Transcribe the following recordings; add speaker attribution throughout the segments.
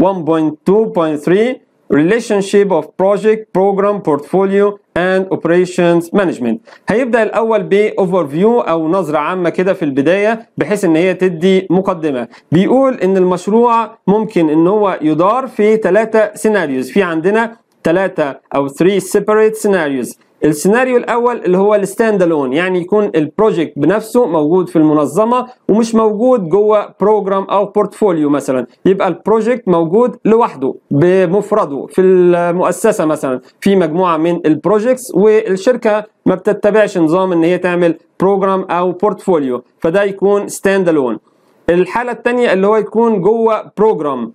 Speaker 1: 1.2.3 relationship of project program portfolio and operations management هيبدا الاول باوفر فيو او نظره عامه كده في البدايه بحيث ان هي تدي مقدمه بيقول ان المشروع ممكن ان هو يدار في ثلاثه سيناريوز في عندنا ثلاثه او 3 separate scenarios السيناريو الاول اللي هو الستاند الون يعني يكون البروجكت بنفسه موجود في المنظمه ومش موجود جوه بروجرام او بورتفوليو مثلا يبقى البروجكت موجود لوحده بمفرده في المؤسسه مثلا في مجموعه من البروجكتس والشركه ما بتتبعش نظام ان هي تعمل بروجرام او بورتفوليو فده يكون ستاند الون الحاله الثانيه اللي هو يكون جوه بروجرام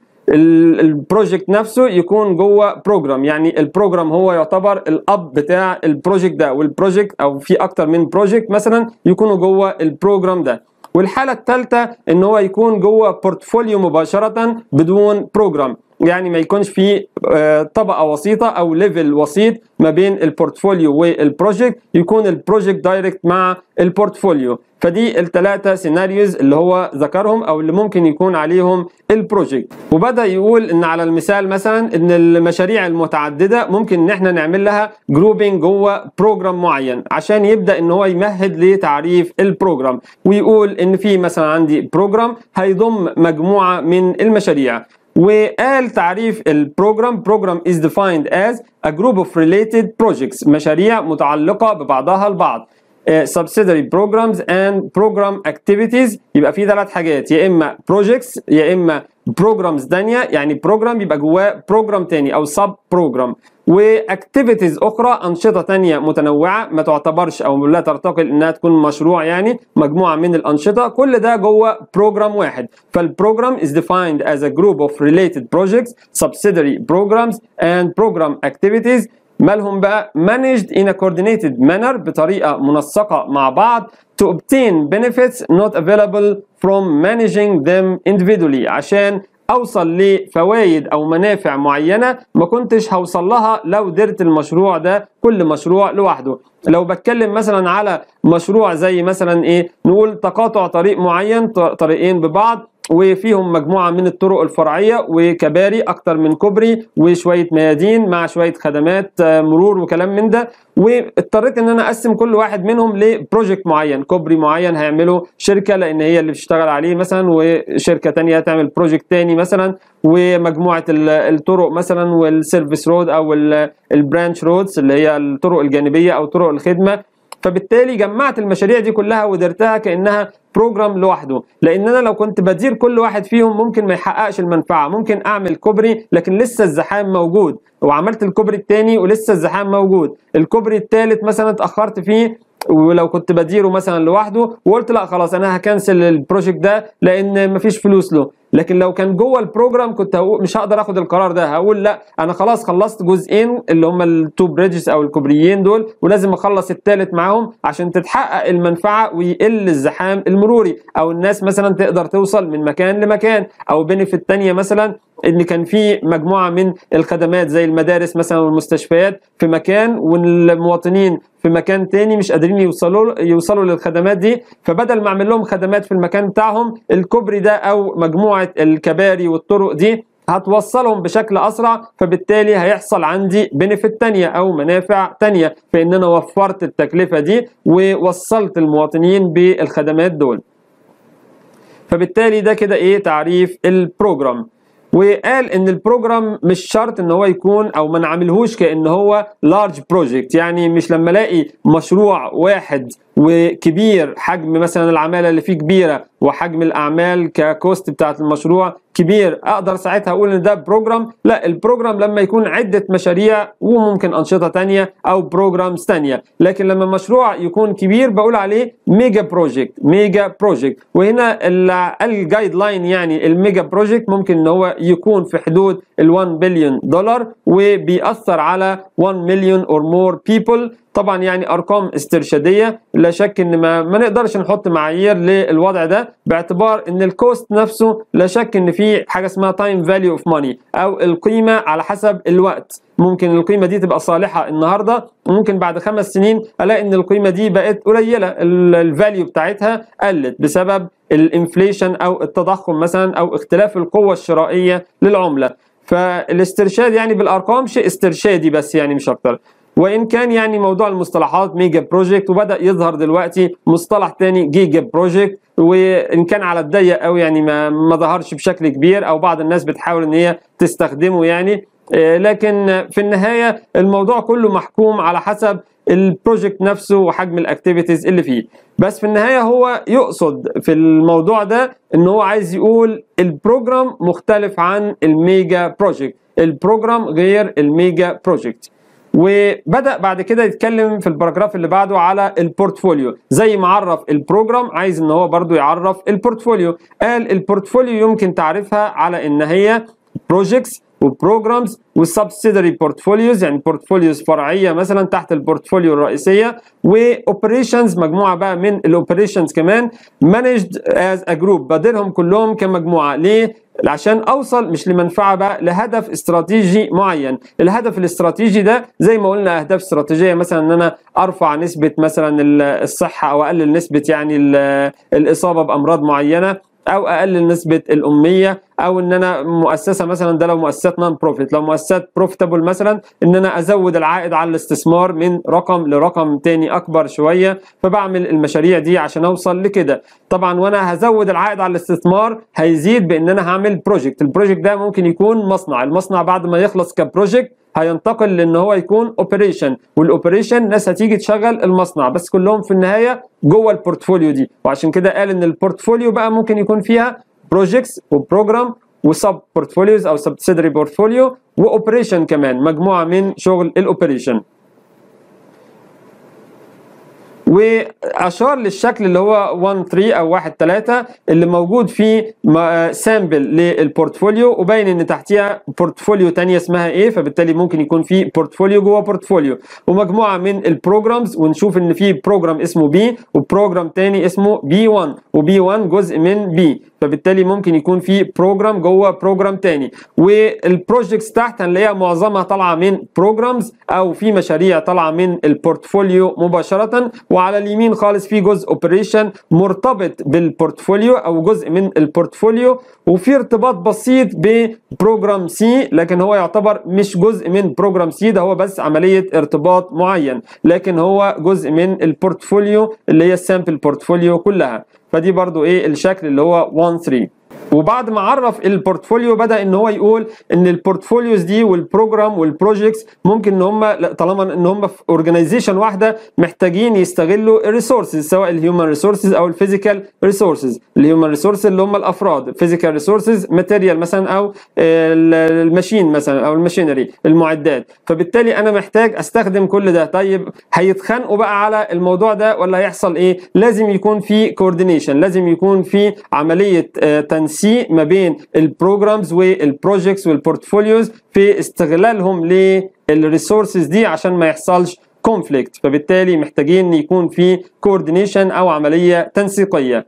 Speaker 1: البروجكت نفسه يكون جوه بروجرام يعني البروجرام هو يعتبر الاب بتاع البروجكت ده والبروجكت او في اكتر من بروجكت مثلا يكونوا جوه البروجرام ده والحاله الثالثه ان هو يكون جوه بورتفوليو مباشره بدون بروجرام يعني ما يكونش في طبقه وسيطه او ليفل وسيط ما بين البورتفوليو والبروجكت يكون البروجكت دايركت مع البورتفوليو فدي الثلاثه سيناريوز اللي هو ذكرهم او اللي ممكن يكون عليهم البروجكت وبدا يقول ان على المثال مثلا ان المشاريع المتعدده ممكن ان احنا نعمل لها جروبنج جوه بروجرام معين عشان يبدا ان هو يمهد لتعريف البروجرام ويقول ان في مثلا عندي بروجرام هيضم مجموعه من المشاريع وقال تعريف البروجرام بروجرام is defined as a group of related projects مشاريع متعلقة ببعضها البعض uh, subsidiary programs and program activities يبقى في ثلاث حاجات يا اما projects يا اما programs تانية يعني بروجرام يبقى جواه بروجرام تاني او سب بروجرام واكتيفيتيز اخرى انشطه تانية متنوعه ما تعتبرش او لا ترتقي انها تكون مشروع يعني مجموعه من الانشطه كل ده جوه بروجرام واحد فالبروجرام is defined as a group of related projects subsidiary programs and program activities مالهم بقى managed in a coordinated manner بطريقه منسقه مع بعض to obtain benefits not available from managing them individually عشان اوصل لفوائد او منافع معينه ما كنتش هوصل لها لو درت المشروع ده كل مشروع لوحده لو بتكلم مثلا على مشروع زي مثلا ايه نقول تقاطع طريق معين طريقين ببعض وفيهم مجموعة من الطرق الفرعية وكباري أكتر من كوبري وشوية ميادين مع شوية خدمات مرور وكلام من ده واضطريت ان انا اقسم كل واحد منهم لبروجكت معين كوبري معين هيعمله شركة لان هي اللي بتشتغل عليه مثلا وشركة تانية هتعمل بروجكت تاني مثلا ومجموعة الطرق مثلا والسيرفيس رود او البرانش رودز اللي هي الطرق الجانبية او طرق الخدمة فبالتالي جمعت المشاريع دي كلها ودرتها كانها بروجرام لوحده لان انا لو كنت بدير كل واحد فيهم ممكن ما يحققش المنفعه ممكن اعمل كوبري لكن لسه الزحام موجود وعملت الكوبري الثاني ولسه الزحام موجود الكوبري الثالث مثلا اتاخرت فيه ولو كنت بديره مثلا لوحده وقلت لا خلاص انا هكنسل البروجكت ده لان مفيش فلوس له لكن لو كان جوه البروجرام كنت هقول مش هقدر اخد القرار ده هقول لا انا خلاص خلصت جزئين اللي هم التو بريدجز او الكوبريين دول ولازم اخلص الثالث معاهم عشان تتحقق المنفعه ويقل الزحام المروري او الناس مثلا تقدر توصل من مكان لمكان او بنفيت تانية مثلا ان كان في مجموعه من الخدمات زي المدارس مثلا والمستشفيات في مكان والمواطنين في مكان تاني مش قادرين يوصلوا يوصلوا للخدمات دي فبدل ما اعمل لهم خدمات في المكان بتاعهم الكوبري ده او مجموعه الكباري والطرق دي هتوصلهم بشكل اسرع فبالتالي هيحصل عندي بنفيت تانية او منافع تانية فان انا وفرت التكلفه دي ووصلت المواطنين بالخدمات دول فبالتالي ده كده ايه تعريف البروجرام وقال ان البروجرام مش شرط ان هو يكون او ما نعملهوش كان هو لارج بروجكت يعني مش لما الاقي مشروع واحد وكبير حجم مثلا العماله اللي فيه كبيره وحجم الاعمال ككوست بتاعت المشروع كبير اقدر ساعتها اقول ان ده بروجرام لا البروجرام لما يكون عده مشاريع وممكن انشطه تانية او بروجرامز تانية لكن لما مشروع يكون كبير بقول عليه ميجا بروجكت ميجا بروجكت وهنا الجايد لاين يعني الميجا بروجكت ممكن ان هو يكون في حدود ال 1 بليون دولار وبيأثر على 1 مليون اور مور بيبل طبعا يعني ارقام استرشاديه لا شك ان ما, ما نقدرش نحط معايير للوضع ده باعتبار ان الكوست نفسه لا شك ان في حاجه اسمها تايم فاليو اوف ماني او القيمه على حسب الوقت ممكن القيمه دي تبقى صالحه النهارده وممكن بعد خمس سنين الاقي ان القيمه دي بقت قليله الفاليو بتاعتها قلت بسبب الانفليشن او التضخم مثلا او اختلاف القوه الشرائيه للعمله فالاسترشاد يعني بالارقام شيء استرشادي بس يعني مش اكتر وان كان يعني موضوع المصطلحات ميجا بروجكت وبدا يظهر دلوقتي مصطلح تاني جيجا بروجكت وان كان على الضيق قوي يعني ما ما ظهرش بشكل كبير او بعض الناس بتحاول ان هي تستخدمه يعني لكن في النهايه الموضوع كله محكوم على حسب البروجكت نفسه وحجم الاكتيفيتيز اللي فيه بس في النهايه هو يقصد في الموضوع ده ان هو عايز يقول البروجرام مختلف عن الميجا بروجكت البروجرام غير الميجا بروجكت وبدا بعد كده يتكلم في الباراجراف اللي بعده على البورتفوليو زي ما عرف البروجرام عايز ان هو برضو يعرف البورتفوليو قال البورتفوليو يمكن تعرفها على ان هي بروجكتس وبروجرامز وسبسيدري بورتفوليوز يعني بورتفوليوز فرعيه مثلا تحت البورتفوليو الرئيسيه واوبريشنز مجموعه بقى من الاوبريشنز كمان مانجد از ا جروب بديرهم كلهم كمجموعه ليه؟ عشان اوصل مش لمنفعه بقى لهدف استراتيجي معين الهدف الاستراتيجي ده زي ما قلنا اهداف استراتيجيه مثلا ان انا ارفع نسبه مثلا الصحه او اقلل نسبه يعني الاصابه بامراض معينه او اقلل نسبه الاميه او ان انا مؤسسه مثلا ده لو مؤسسات نون بروفيت لو مؤسسات بروفيتابل مثلا ان انا ازود العائد على الاستثمار من رقم لرقم تاني اكبر شويه فبعمل المشاريع دي عشان اوصل لكده طبعا وانا هزود العائد على الاستثمار هيزيد بان انا هعمل بروجكت البروجكت ده ممكن يكون مصنع المصنع بعد ما يخلص كبروجكت هينتقل لان هو يكون اوبريشن والاوبريشن ناس هتيجي تشغل المصنع بس كلهم في النهايه جوه البورتفوليو دي وعشان كده قال ان البورتفوليو بقى ممكن يكون فيها بروجكتس وبروجرام وسب بورتفوليوز او سبسيدري بورتفوليو واوبريشن كمان مجموعه من شغل الاوبريشن واشار للشكل اللي هو 1 3 او 1 3 اللي موجود فيه سامبل للبورتفوليو وباين ان تحتيها بورتفوليو ثانيه اسمها ايه فبالتالي ممكن يكون في بورتفوليو جوه بورتفوليو ومجموعه من البروجرامز ونشوف ان في بروجرام اسمه بي وبروجرام ثاني اسمه بي 1 وبي 1 جزء من بي فبالتالي ممكن يكون في بروجرام جوه بروجرام تاني والبروجكتس تحت هنلاقيها معظمها طالعه من بروجرامز او في مشاريع طالعه من البورتفوليو مباشره وعلى اليمين خالص في جزء اوبريشن مرتبط بالبورتفوليو او جزء من البورتفوليو وفي ارتباط بسيط ببروجرام سي لكن هو يعتبر مش جزء من بروجرام سي ده هو بس عمليه ارتباط معين لكن هو جزء من البورتفوليو اللي هي السامبل بورتفوليو كلها فدي برضو ايه الشكل اللي هو 1 3 وبعد ما عرف البورتفوليو بدا ان هو يقول ان البورتفوليوز دي والبروجرام والبروجكتس ممكن ان هم طالما ان هم في اورجانيزيشن واحده محتاجين يستغلوا الريسورسز سواء الهيومن ريسورسز او الفيزيكال ريسورسز الهيومن ريسورسز اللي هم الافراد فيزيكال ريسورسز ماتيريال مثلا او الماشين مثلا او الماشينري المعدات فبالتالي انا محتاج استخدم كل ده طيب هيتخانقوا بقى على الموضوع ده ولا هيحصل ايه لازم يكون في كوردينيشن لازم يكون في عمليه تنسيق تنسيق ما بين البروجرامز والبروجكتس والبورتفوليوز في استغلالهم للريسورسز دي عشان ما يحصلش كونفليكت فبالتالي محتاجين يكون في كوردينيشن او عمليه تنسيقيه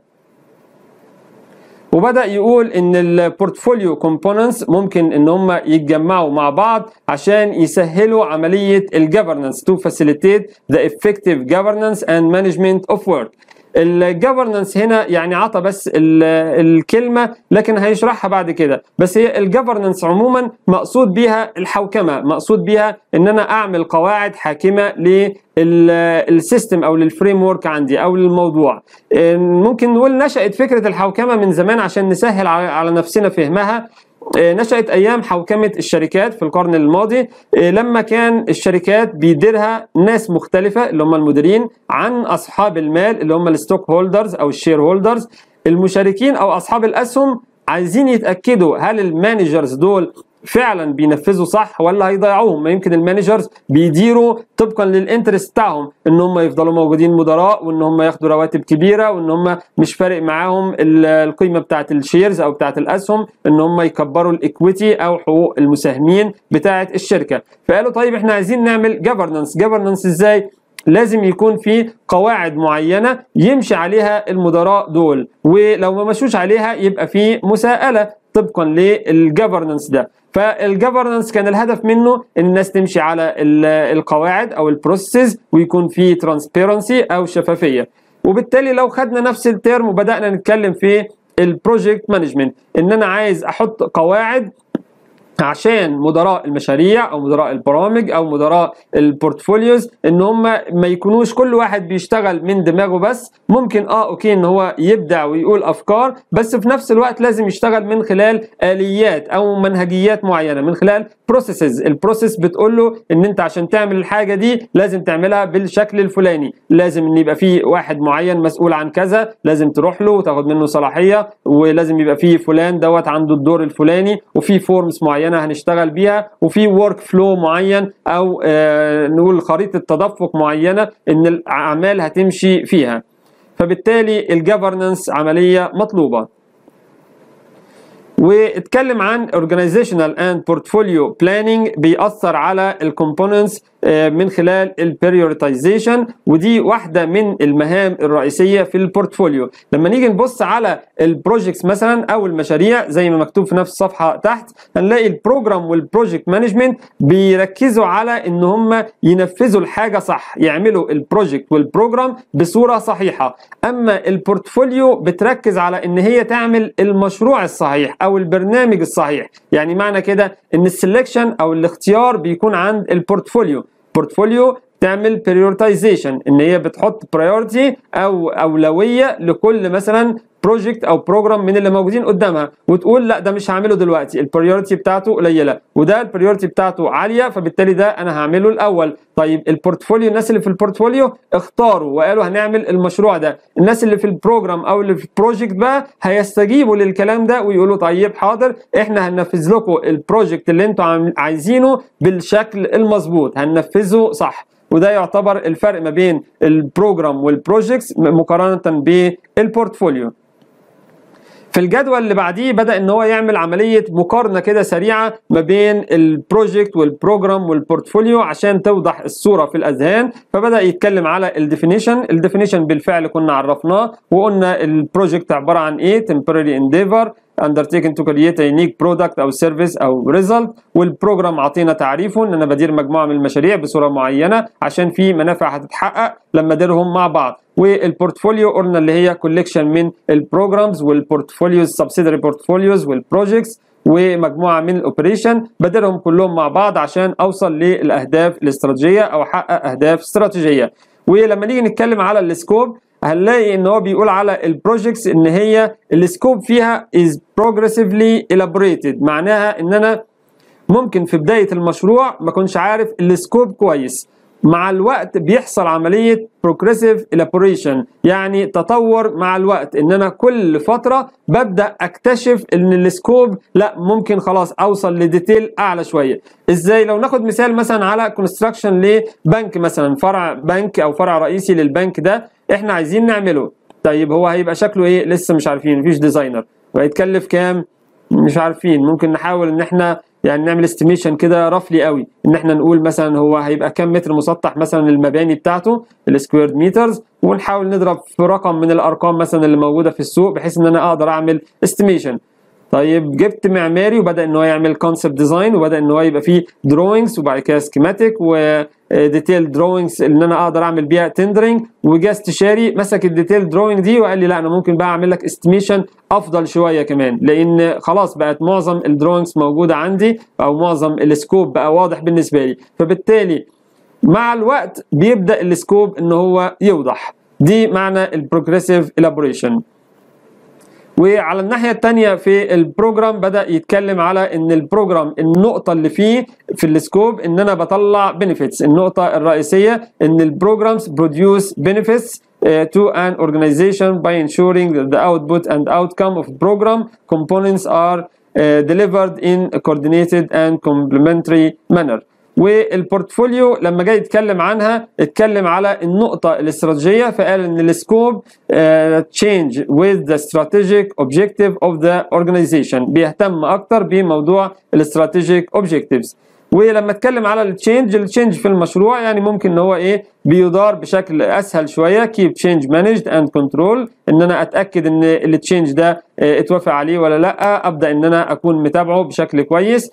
Speaker 1: وبدا يقول ان البورتفوليو كومبوننتس ممكن ان هم يتجمعوا مع بعض عشان يسهلوا عمليه الجفرنس تو فاسيليتيت ذا effective governance and management of work الجفرنس هنا يعني عطى بس الكلمه لكن هيشرحها بعد كده بس هي الجفرنس عموما مقصود بيها الحوكمه مقصود بيها ان انا اعمل قواعد حاكمه للسيستم او للفريم ورك عندي او للموضوع ممكن نقول نشأت فكره الحوكمه من زمان عشان نسهل على نفسنا فهمها نشأت أيام حوكمة الشركات في القرن الماضي لما كان الشركات بيديرها ناس مختلفة اللي هم المديرين عن أصحاب المال اللي هم الستوك هولدرز أو الشير هولدرز المشاركين أو أصحاب الأسهم عايزين يتأكدوا هل المانجرز دول فعلا بينفذوا صح ولا هيضيعوهم ما يمكن المانجرز بيديروا طبقا للانترست بتاعهم ان هم يفضلوا موجودين مدراء وان هم ياخدوا رواتب كبيره وان هم مش فارق معاهم القيمه بتاعه الشيرز او بتاعه الاسهم ان هم يكبروا الايكويتي او حقوق المساهمين بتاعه الشركه فقالوا طيب احنا عايزين نعمل جفرنس جفرنس ازاي لازم يكون في قواعد معينه يمشي عليها المدراء دول ولو ما مشوش عليها يبقى في مساءله طبقا للجفرنس ده فالجفرنس كان الهدف منه ان الناس تمشي على القواعد او البروسيس ويكون في ترانسبيرنسي او شفافيه وبالتالي لو خدنا نفس الترم وبدانا نتكلم في البروجكت مانجمنت ان انا عايز احط قواعد عشان مدراء المشاريع او مدراء البرامج او مدراء البورتفوليوز ان هم ما يكونوش كل واحد بيشتغل من دماغه بس ممكن اه اوكي ان هو يبدع ويقول افكار بس في نفس الوقت لازم يشتغل من خلال اليات او منهجيات معينه من خلال بروسيسز البروسيس بتقول له ان انت عشان تعمل الحاجه دي لازم تعملها بالشكل الفلاني لازم ان يبقى في واحد معين مسؤول عن كذا لازم تروح له وتاخد منه صلاحيه ولازم يبقى في فلان دوت عنده الدور الفلاني وفي فورمز معينه هنشتغل بيها وفي ورك فلو معين او آه نقول خريطه تدفق معينه ان الاعمال هتمشي فيها فبالتالي الجفرنس عمليه مطلوبه واتكلم عن organizational and portfolio planning بيأثر على الكومبوننتس من خلال البريورتيزيشن ودي واحده من المهام الرئيسيه في البورتفوليو لما نيجي نبص على البروجكتس مثلا او المشاريع زي ما مكتوب في نفس الصفحه تحت هنلاقي البروجرام والبروجكت مانجمنت بيركزوا على ان هم ينفذوا الحاجه صح يعملوا البروجكت والبروجرام بصوره صحيحه اما البورتفوليو بتركز على ان هي تعمل المشروع الصحيح او البرنامج الصحيح يعني معنى كده ان السلكشن او الاختيار بيكون عند البورتفوليو بورتفوليو تعمل بريورتيزيشن ان هي بتحط برايورتي او اولويه لكل مثلا بروجكت او بروجرام من اللي موجودين قدامها وتقول لا ده مش هعمله دلوقتي البريورتي بتاعته قليله وده البريورتي بتاعته عاليه فبالتالي ده انا هعمله الاول طيب البورتفوليو الناس اللي في البورتفوليو اختاروا وقالوا هنعمل المشروع ده الناس اللي في البروجرام او اللي في البروجكت بقى هيستجيبوا للكلام ده ويقولوا طيب حاضر احنا هننفذ لكم البروجكت اللي انتوا عايزينه بالشكل المظبوط هننفذه صح وده يعتبر الفرق ما بين البروجرام والبروجكتس مقارنه بالبورتفوليو في الجدول اللي بعديه بدا ان هو يعمل عمليه مقارنه كده سريعه ما بين البروجكت والبروجرام والبورتفوليو عشان توضح الصوره في الاذهان فبدا يتكلم على الديفينيشن الديفينيشن بالفعل كنا عرفناه وقلنا البروجكت عباره عن ايه temporary endeavor undertaken to create a unique product او service او result والبروجرام عطينا تعريفه ان انا بدير مجموعه من المشاريع بصوره معينه عشان في منافع هتتحقق لما اديرهم مع بعض والبورتفوليو قلنا اللي هي كوليكشن من البروجرامز والبورتفوليوز سبسيدري بورتفوليوز والبروجكتس ومجموعه من الاوبريشن بديرهم كلهم مع بعض عشان اوصل للاهداف الاستراتيجيه او احقق اهداف استراتيجيه ولما نيجي نتكلم على السكوب هنلاقي ان هو بيقول على البروجكتس ان هي السكوب فيها is progressively elaborated معناها ان انا ممكن في بدايه المشروع ما كنتش عارف السكوب كويس مع الوقت بيحصل عمليه progressive elaboration يعني تطور مع الوقت ان انا كل فتره ببدا اكتشف ان السكوب لا ممكن خلاص اوصل لديتيل اعلى شويه ازاي لو ناخد مثال مثلا على كونستراكشن لبنك مثلا فرع بنك او فرع رئيسي للبنك ده احنا عايزين نعمله طيب هو هيبقى شكله ايه لسه مش عارفين مفيش ديزاينر وهيتكلف كام مش عارفين ممكن نحاول ان احنا يعني نعمل استيميشن كده رفلي قوي ان احنا نقول مثلا هو هيبقى كام متر مسطح مثلا المباني بتاعته السكوير مترز ونحاول نضرب في رقم من الارقام مثلا اللي موجوده في السوق بحيث ان انا اقدر اعمل استيميشن طيب جبت معماري وبدا ان هو يعمل كونسبت ديزاين وبدا ان هو يبقى فيه دروينجز وبعد كده سكيماتيك وديتيل دروينجز ان انا اقدر اعمل بيها تندرنج وجا استشاري مسك الديتيل دروينج دي وقال لي لا انا ممكن بقى اعمل لك استيميشن افضل شويه كمان لان خلاص بقت معظم الدروينجز موجوده عندي او معظم السكوب بقى واضح بالنسبه لي فبالتالي مع الوقت بيبدا السكوب ان هو يوضح دي معنى البروجريسيف الابوريشن وعلى الناحية الثانية في البروجرام بدأ يتكلم على ان البروجرام النقطة اللي فيه في السكوب ان انا بطلع بنفيتس النقطة الرئيسية ان البروجرامز بروديوس بنفيتس to an organization by ensuring that the output and outcome of program components are uh, delivered in a coordinated and complementary manner. والبورتفوليو لما جاي يتكلم عنها اتكلم على النقطة الاستراتيجية فقال ان السكوب uh, change with the strategic objective of the organization بيهتم اكتر بموضوع الاستراتيجيك objectives ولما اتكلم على التشينج التشينج في المشروع يعني ممكن ان هو ايه بيدار بشكل اسهل شويه keep change managed and control ان انا اتاكد ان التشينج ده اه اتوافق عليه ولا لا ابدا ان انا اكون متابعه بشكل كويس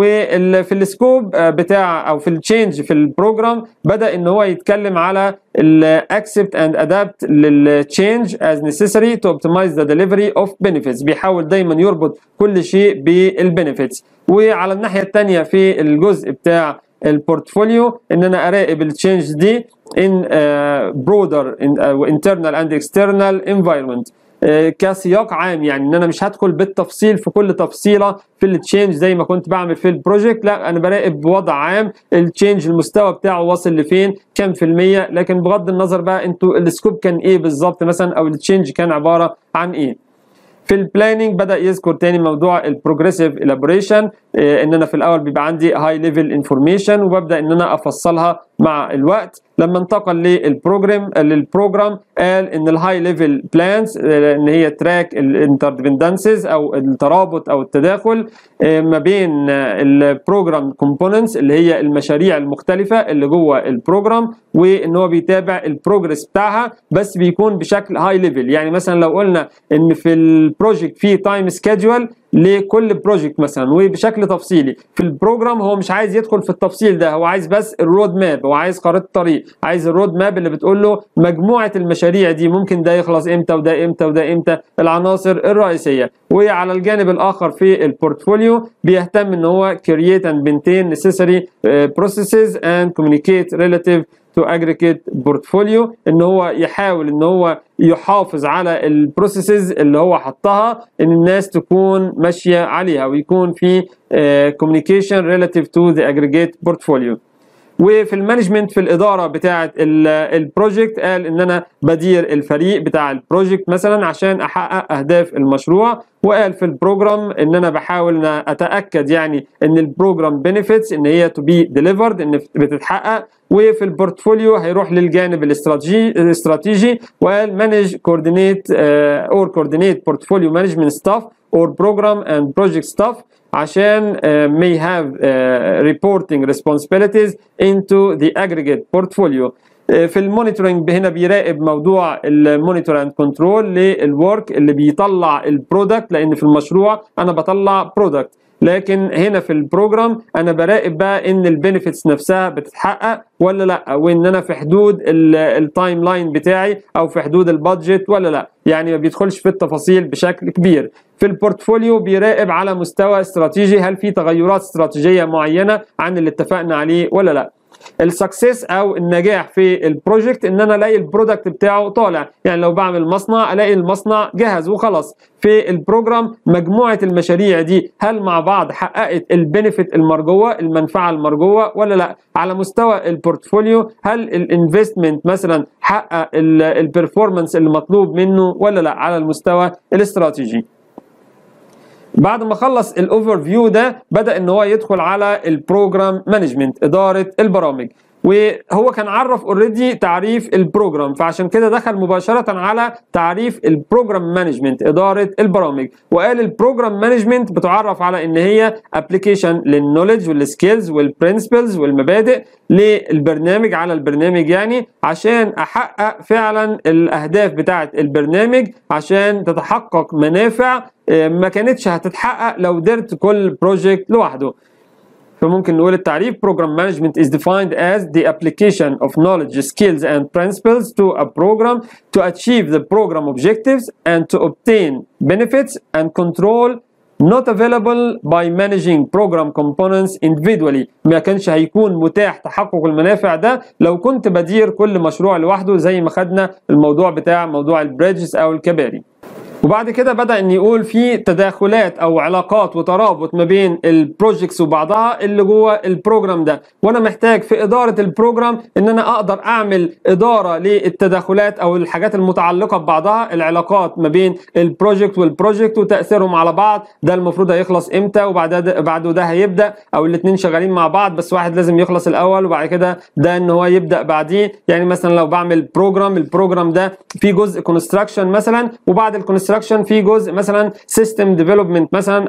Speaker 1: وفي السكوب بتاع او في التشينج في البروجرام بدا ان هو يتكلم على ال accept and adapt للتشينج as necessary to optimize the delivery of benefits بيحاول دايما يربط كل شيء بالبنفيتس وعلى الناحيه الثانيه في الجزء بتاع البورتفوليو ان انا اراقب التشينج دي in uh, broader in, uh, internal and external environment كسياق عام يعني ان انا مش هدخل بالتفصيل في كل تفصيله في التشينج زي ما كنت بعمل في البروجكت لا انا براقب بوضع عام التشينج المستوى بتاعه واصل لفين كام في الميه لكن بغض النظر بقى انتوا السكوب كان ايه بالظبط مثلا او التشينج كان عباره عن ايه في البلاننج بدا يذكر تاني موضوع البروجريسيف الابوريشن ان انا في الاول بيبقى عندي هاي ليفل انفورميشن وببدا ان انا افصلها مع الوقت لما انتقل للبروجرام للبروجرام قال ان الهاي ليفل بلانز ان هي تراك الانتردبندنسز او الترابط او التداخل ما بين البروجرام كومبوننتس اللي هي المشاريع المختلفه اللي جوه البروجرام وان هو بيتابع البروجرس بتاعها بس بيكون بشكل هاي ليفل يعني مثلا لو قلنا ان في البروجكت في تايم سكيدجول لكل بروجكت مثلا وبشكل تفصيلي في البروجرام هو مش عايز يدخل في التفصيل ده هو عايز بس الرود ماب هو عايز خريطه طريق عايز الرود ماب اللي بتقول له مجموعه المشاريع دي ممكن ده يخلص امتى وده امتى وده امتى العناصر الرئيسيه وعلى الجانب الاخر في البورتفوليو بيهتم ان هو create and maintain necessary processes and communicate relative تو اجريجيت بورتفوليو ان هو يحاول ان هو يحافظ على البروسيسز اللي هو حطها ان الناس تكون ماشيه عليها ويكون في كوميونيكيشن ريلاتيف تو ذا اجريجيت بورتفوليو وفي المانجمنت في الاداره بتاعه البروجكت قال ان انا بدير الفريق بتاع البروجكت مثلا عشان احقق اهداف المشروع وقال في البروجرام ان انا بحاول ان اتاكد يعني ان البروجرام بنفيتس ان هي تو بي ديليفرد ان بتتحقق وفي البورتفوليو هيروح للجانب الاستراتيجي الاستراتيجي وقال مانج كوردينيت اور كوردينيت بورتفوليو مانجمنت ستاف اور بروجرام اند بروجكت ستاف عشان uh, may have uh, reporting responsibilities into the aggregate portfolio في المونيتورنج هنا بيراقب موضوع المونيتور اند كنترول للورك اللي بيطلع البرودكت لان في المشروع انا بطلع برودكت لكن هنا في البروجرام انا براقب بقى ان البنفيتس نفسها بتتحقق ولا لا وان انا في حدود التايم لاين بتاعي او في حدود البادجت ولا لا يعني ما بيدخلش في التفاصيل بشكل كبير في البورتفوليو بيراقب على مستوى استراتيجي هل في تغيرات استراتيجيه معينه عن اللي اتفقنا عليه ولا لا السكسس او النجاح في البروجكت ان انا الاقي البرودكت بتاعه طالع يعني لو بعمل مصنع الاقي المصنع جاهز وخلاص في البروجرام مجموعه المشاريع دي هل مع بعض حققت البنفيت المرجوه المنفعه المرجوه ولا لا على مستوى البورتفوليو هل الانفستمنت مثلا حقق البرفورمانس اللي مطلوب منه ولا لا على المستوى الاستراتيجي بعد ما خلص الاوفر فيو ده بدا ان هو يدخل على البروجرام مانجمنت اداره البرامج وهو كان عرف اوريدي تعريف البروجرام فعشان كده دخل مباشره على تعريف البروجرام مانجمنت اداره البرامج وقال البروجرام مانجمنت بتعرف على ان هي ابلكيشن للنولج والسكيلز والبرنسبلز والمبادئ للبرنامج على البرنامج يعني عشان احقق فعلا الاهداف بتاعه البرنامج عشان تتحقق منافع ما كانتش هتتحقق لو درت كل بروجكت لوحده فممكن نقول التعريف program management is defined as the application of knowledge, skills and principles to a program to achieve the program objectives and to obtain benefits and control not available by managing program components individually ما كانش هيكون متاح تحقق المنافع ده لو كنت بدير كل مشروع لوحده زي ما خدنا الموضوع بتاع موضوع البريدجز او الكباري وبعد كده بدا ان يقول في تداخلات او علاقات وترابط ما بين البروجكتس وبعضها اللي جوه البروجرام ده وانا محتاج في اداره البروجرام ان انا اقدر اعمل اداره للتداخلات او الحاجات المتعلقه ببعضها العلاقات ما بين البروجكت والبروجكت وتاثيرهم على بعض ده المفروض هيخلص امتى وبعد ده بعده ده هيبدا او الاثنين شغالين مع بعض بس واحد لازم يخلص الاول وبعد كده ده ان هو يبدا بعديه يعني مثلا لو بعمل بروجرام البروجرام ده في جزء كونستراكشن مثلا وبعد الكونستراكشن في جزء مثلا سيستم ديفلوبمنت مثلا او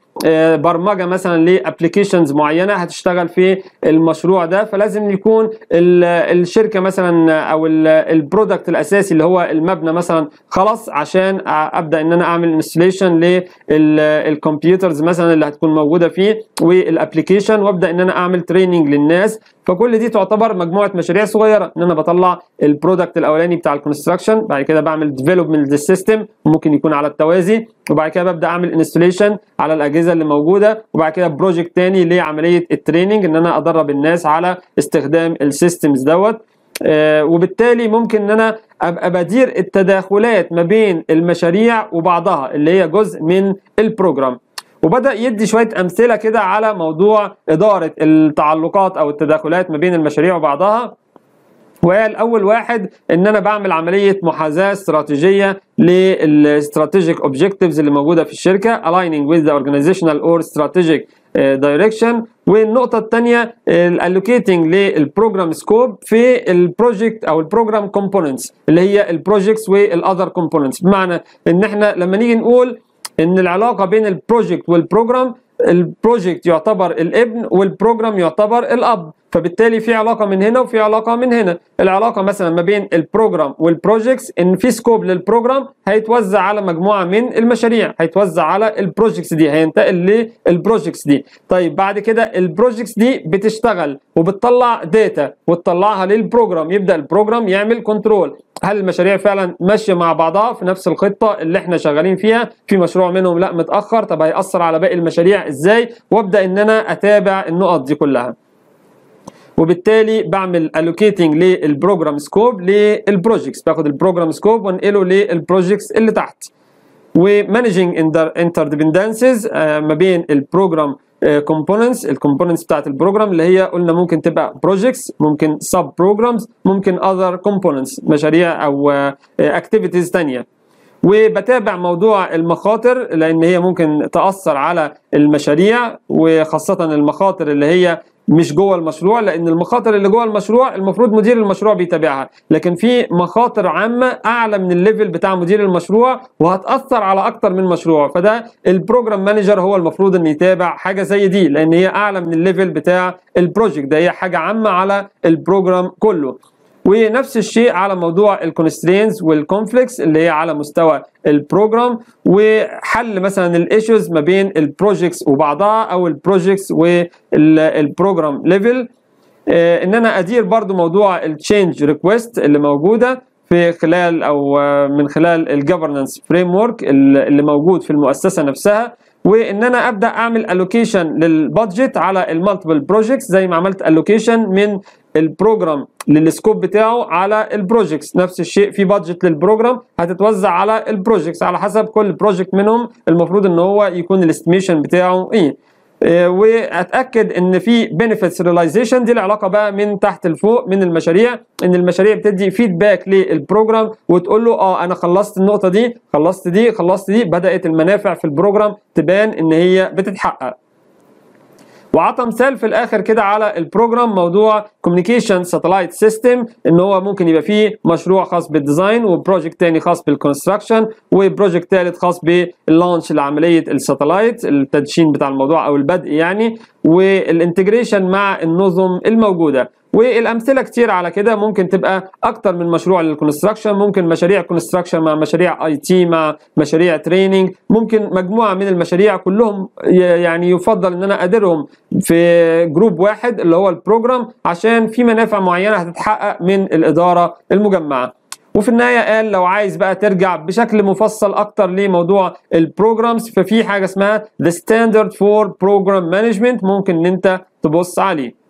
Speaker 1: آه، برمجه مثلا لابلكيشنز معينه هتشتغل في المشروع ده فلازم يكون ال- الشركه مثلا او البرودكت الاساسي اللي هو المبنى مثلا خلاص عشان ابدا ان انا اعمل انستليشن للكمبيوترز مثلا اللي هتكون موجوده فيه والابلكيشن وابدا ان انا اعمل تريننج للناس فكل دي تعتبر مجموعه مشاريع صغيره ان انا بطلع البرودكت الاولاني بتاع الكونستراكشن بعد كده بعمل ديفلوبمنت للسيستم ممكن يكون على التوازي وبعد كده ببدا اعمل انستليشن على الاجهزه اللي موجوده وبعد كده بروجكت تاني لعمليه التريننج ان انا ادرب الناس على استخدام السيستمز دوت آه، وبالتالي ممكن ان انا ابقى بدير التداخلات ما بين المشاريع وبعضها اللي هي جزء من البروجرام وبدا يدي شويه امثله كده على موضوع اداره التعلقات او التداخلات ما بين المشاريع وبعضها وقال اول واحد ان انا بعمل عمليه محاذاه استراتيجيه للاستراتيجيك اوبجكتيفز اللي موجوده في الشركه aligning with the organizational or strategic دايركشن والنقطه الثانيه الالوكيتنج للبروجرام سكوب في البروجكت او البروجرام كومبوننتس اللي هي البروجكتس والاذر كومبوننتس بمعنى ان احنا لما نيجي نقول ان العلاقه بين البروجكت والبروجرام البروجكت يعتبر الابن والبروجرام يعتبر الاب فبالتالي في علاقه من هنا وفي علاقه من هنا العلاقه مثلا ما بين البروجرام والبروجكتس ان في سكوب للبروجرام هيتوزع على مجموعه من المشاريع هيتوزع على البروجكتس دي هينتقل للبروجكتس دي طيب بعد كده البروجكتس دي بتشتغل وبتطلع داتا وتطلعها للبروجرام يبدا البروجرام يعمل كنترول هل المشاريع فعلا ماشيه مع بعضها في نفس الخطه اللي احنا شغالين فيها في مشروع منهم لا متاخر طب هياثر على باقي المشاريع ازاي وابدا ان انا اتابع النقط دي كلها وبالتالي بعمل allocating للبروجرام سكوب للبروجكتس باخد البروجرام سكوب وانقله للبروجكتس اللي تحت ومانجينج interdependенسز ما بين البروجرام كومبوننتس الكومبوننتس بتاعت البروجرام اللي هي قلنا ممكن تبقى بروجكتس ممكن سب بروجرامز ممكن اذر كومبوننتس مشاريع او اكتيفيتيز ثانيه وبتابع موضوع المخاطر لان هي ممكن تاثر على المشاريع وخاصه المخاطر اللي هي مش جوه المشروع لان المخاطر اللي جوه المشروع المفروض مدير المشروع بيتابعها لكن في مخاطر عامه اعلى من الليفل بتاع مدير المشروع وهتاثر على اكتر من مشروع فده البروجرام مانجر هو المفروض ان يتابع حاجه زي دي لان هي اعلى من الليفل بتاع البروجكت ده هي حاجه عامه على البروجرام كله ونفس الشيء على موضوع الكونسترينز والكونفليكس اللي هي على مستوى البروجرام وحل مثلا الايشوز ما بين البروجكتس وبعضها او البروجكتس والبروجرام ليفل ان انا ادير برضو موضوع التشينج ريكويست اللي موجوده في خلال او من خلال الجفرنس فريم ورك اللي موجود في المؤسسه نفسها وان انا ابدا اعمل الوكيشن للبادجت على المالتيبل بروجكتس زي ما عملت الوكيشن من البروجرام للسكوب بتاعه على البروجكتس نفس الشيء في بادجت للبروجرام هتتوزع على البروجكتس على حسب كل بروجكت منهم المفروض ان هو يكون الاستيميشن بتاعه ايه واتاكد ان في بنفيتس ريلايزيشن دي العلاقه بقى من تحت لفوق من المشاريع ان المشاريع بتدي فيدباك للبروجرام وتقول له اه انا خلصت النقطه دي خلصت دي خلصت دي بدات المنافع في البروجرام تبان ان هي بتتحقق وعطى مثال في الاخر كده على البروجرام موضوع كوميونيكيشن ساتلايت سيستم ان هو ممكن يبقى فيه مشروع خاص بالديزاين وبروجكت تاني خاص بالكونستراكشن وبروجكت ثالث خاص باللانش لعمليه الساتلايت التدشين بتاع الموضوع او البدء يعني والانتجريشن مع النظم الموجوده والامثله كتير على كده ممكن تبقى اكتر من مشروع للكونستراكشن ممكن مشاريع كونستراكشن مع مشاريع اي تي مع مشاريع تريننج ممكن مجموعه من المشاريع كلهم يعني يفضل ان انا اديرهم في جروب واحد اللي هو البروجرام عشان في منافع معينه هتتحقق من الاداره المجمعه وفي النهايه قال لو عايز بقى ترجع بشكل مفصل اكتر لموضوع البروجرامز ففي حاجه اسمها The Standard for Program Management ممكن ان انت تبص عليه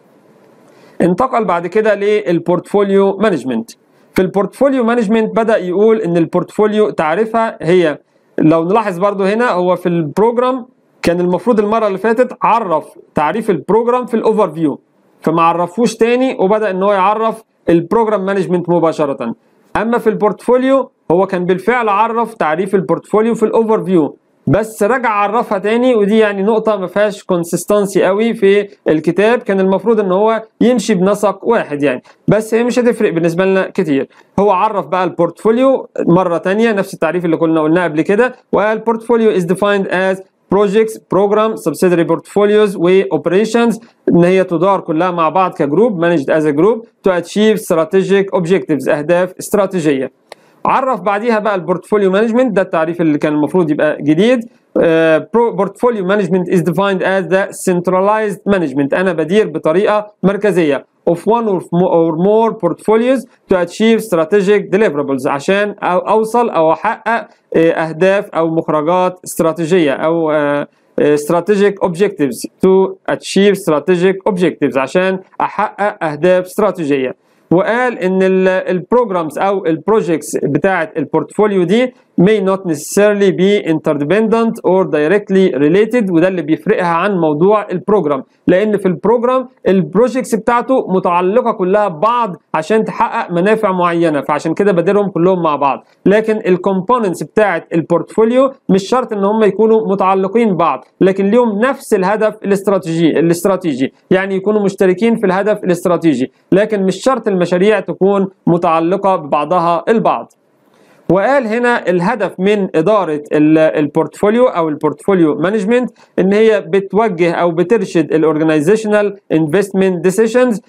Speaker 1: انتقل بعد كده للبورتفوليو مانجمنت في البورتفوليو مانجمنت بدا يقول ان البورتفوليو تعريفها هي لو نلاحظ برضو هنا هو في البروجرام كان المفروض المره اللي فاتت عرف تعريف البروجرام في الاوفر فيو فما عرفوش تاني وبدا ان هو يعرف البروجرام مانجمنت مباشره اما في البورتفوليو هو كان بالفعل عرف تعريف البورتفوليو في الاوفر فيو بس رجع عرفها تاني ودي يعني نقطة ما فيهاش كونسيستنسي قوي في الكتاب كان المفروض ان هو يمشي بنسق واحد يعني بس هي مش هتفرق بالنسبة لنا كتير هو عرف بقى البورتفوليو مرة تانية نفس التعريف اللي كنا قلناه قبل كده وقال portfolio is defined as projects program subsidiary portfolios و operations ان هي تدار كلها مع بعض كجروب managed as a group to achieve strategic objectives اهداف استراتيجيه عرف بعديها بقى البورتفوليو مانجمنت ده التعريف اللي كان المفروض يبقى جديد بورتفوليو مانجمنت is defined as the centralized management انا بدير بطريقه مركزيه of one or more portfolios to achieve strategic deliverables عشان اوصل او احقق اهداف او مخرجات استراتيجيه او strategic objectives to achieve strategic objectives عشان احقق اهداف استراتيجيه وقال ان البروجرامز او البروجكتس بتاعه البورتفوليو دي may not necessarily be interdependent or directly related وده اللي بيفرقها عن موضوع البروجرام لان في البروجرام البروجكتس بتاعته متعلقه كلها ببعض عشان تحقق منافع معينه فعشان كده بديرهم كلهم مع بعض لكن الكومبوننتس بتاعه البورتفوليو مش شرط ان هم يكونوا متعلقين ببعض لكن ليهم نفس الهدف الاستراتيجي الاستراتيجي يعني يكونوا مشتركين في الهدف الاستراتيجي لكن مش شرط المشاريع تكون متعلقه ببعضها البعض وقال هنا الهدف من اداره البورتفوليو او البورتفوليو مانجمنت ان هي بتوجه او بترشد الاورجنايزيشنال انفستمنت ديسيشنز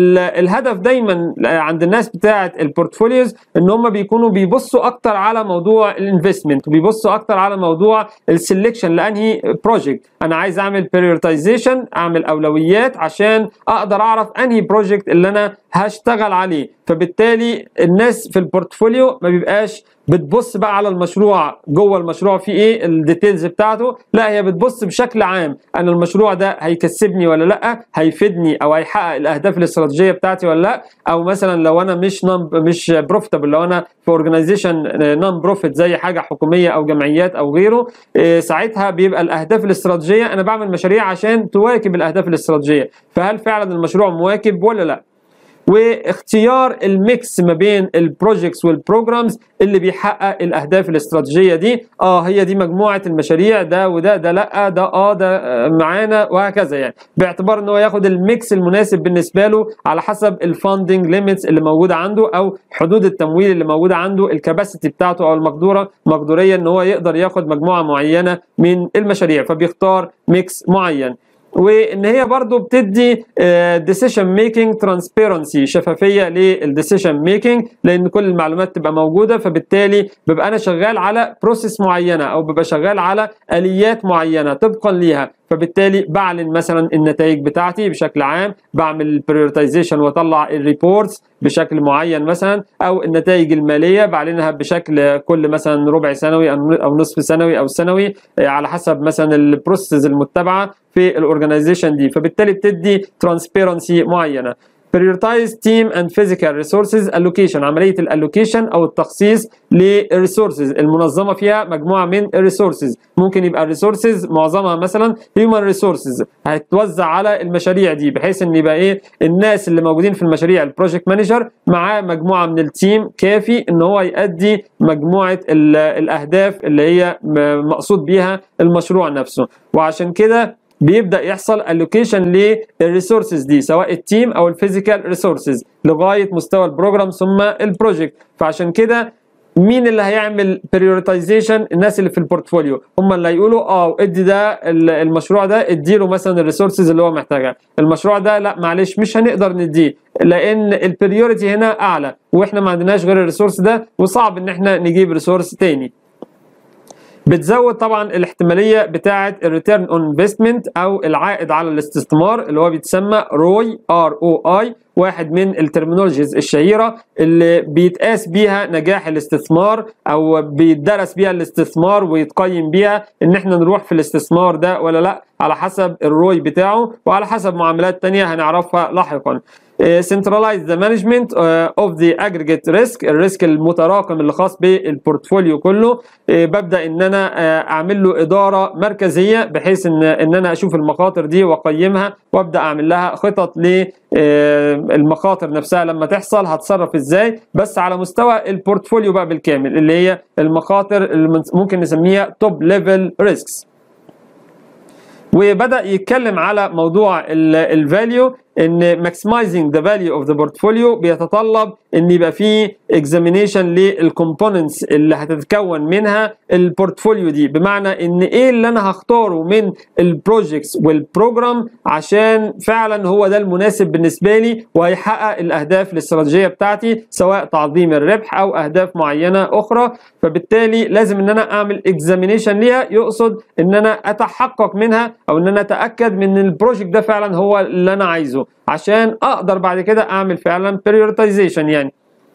Speaker 1: الهدف دايما عند الناس بتاعه البورتفوليوز ان هم بيكونوا بيبصوا اكتر على موضوع الانفستمنت وبيبصوا اكتر على موضوع السلكشن لانهي بروجكت انا عايز اعمل بريورتايزيشن اعمل اولويات عشان اقدر اعرف انهي بروجكت اللي انا هشتغل عليه فبالتالي الناس في البورتفوليو ما بيبقاش بتبص بقى على المشروع جوه المشروع فيه ايه الديتيلز بتاعته لا هي بتبص بشكل عام انا المشروع ده هيكسبني ولا لا هيفيدني او هيحقق الاهداف الاستراتيجيه بتاعتي ولا لا او مثلا لو انا مش نون مش بروفيتابل لو انا في اورجانيزيشن نون بروفيت زي حاجه حكوميه او جمعيات او غيره إيه ساعتها بيبقى الاهداف الاستراتيجيه انا بعمل مشاريع عشان تواكب الاهداف الاستراتيجيه فهل فعلا المشروع مواكب ولا لا واختيار الميكس ما بين البروجكتس والبروجرامز اللي بيحقق الاهداف الاستراتيجيه دي اه هي دي مجموعه المشاريع ده وده ده لا ده اه ده معانا وهكذا يعني باعتبار ان هو ياخد الميكس المناسب بالنسبه له على حسب الفاندنج ليميتس اللي موجوده عنده او حدود التمويل اللي موجوده عنده الكباسيتي بتاعته او المقدوره مقدوريه ان هو يقدر ياخد مجموعه معينه من المشاريع فبيختار ميكس معين وان هي برضو بتدي ديسيشن ميكنج ترانسبيرنسي شفافيه للديسيشن ميكنج لان كل المعلومات تبقى موجوده فبالتالي ببقى انا شغال على بروسيس معينه او ببقى شغال على اليات معينه طبقا ليها فبالتالي بعلن مثلا النتائج بتاعتي بشكل عام بعمل بريورتايزيشن واطلع الريبورتس بشكل معين مثلا او النتائج الماليه بعلنها بشكل كل مثلا ربع سنوي او نصف سنوي او سنوي على حسب مثلا البروسيس المتبعه في الاورجنايزيشن دي فبالتالي بتدي ترانسبيرنسي معينه prioritize team and physical resources allocation عملية الالوكيشن أو التخصيص للريسورسز المنظمة فيها مجموعة من الريسورسز ممكن يبقى الريسورسز معظمها مثلا human resources هتتوزع على المشاريع دي بحيث ان يبقى ايه الناس اللي موجودين في المشاريع البروجكت مانجر معاه مجموعة من التيم كافي ان هو يؤدي مجموعة الأهداف اللي هي مقصود بيها المشروع نفسه وعشان كده بيبدا يحصل الوكيشن للريسورسز دي سواء التيم او الفيزيكال ريسورسز لغايه مستوى البروجرام ثم البروجكت فعشان كده مين اللي هيعمل بريورتايزيشن الناس اللي في البورتفوليو هم اللي هيقولوا اه ادي ده المشروع ده اديله مثلا الريسورسز اللي هو محتاجها المشروع ده لا معلش مش هنقدر نديه لان البريوريتي هنا اعلى واحنا ما عندناش غير الريسورس ده وصعب ان احنا نجيب ريسورس تاني بتزود طبعا الاحتماليه بتاعه الريتيرن اون انفستمنت او العائد على الاستثمار اللي هو بيتسمى روي ار او اي واحد من الترمينولوجيز الشهيره اللي بيتقاس بيها نجاح الاستثمار او بيدرس بيها الاستثمار ويتقيم بيها ان احنا نروح في الاستثمار ده ولا لا على حسب الروي بتاعه وعلى حسب معاملات تانية هنعرفها لاحقا centralize the management of the aggregate risk الريسك المتراكم اللي خاص بالبورتفوليو كله ببدا ان انا اعمل له اداره مركزيه بحيث ان ان انا اشوف المخاطر دي واقيمها وابدا اعمل لها خطط للمخاطر نفسها لما تحصل هتصرف ازاي بس على مستوى البورتفوليو بقى بالكامل اللي هي المخاطر اللي ممكن نسميها توب ليفل ريسكس وبدا يتكلم على موضوع الفاليو ان maximizing the value of the portfolio بيتطلب ان يبقى فيه examination للكومبوننتس اللي هتتكون منها البورتفوليو دي بمعنى ان ايه اللي انا هختاره من البروجكتس والبروجرام عشان فعلا هو ده المناسب بالنسبه لي وهيحقق الاهداف الاستراتيجيه بتاعتي سواء تعظيم الربح او اهداف معينه اخرى فبالتالي لازم ان انا اعمل اكزامينيشن ليها يقصد ان انا اتحقق منها او ان انا اتاكد من البروجكت ده فعلا هو اللي انا عايزه عشان اقدر بعد كده اعمل فعلا prioritization يعني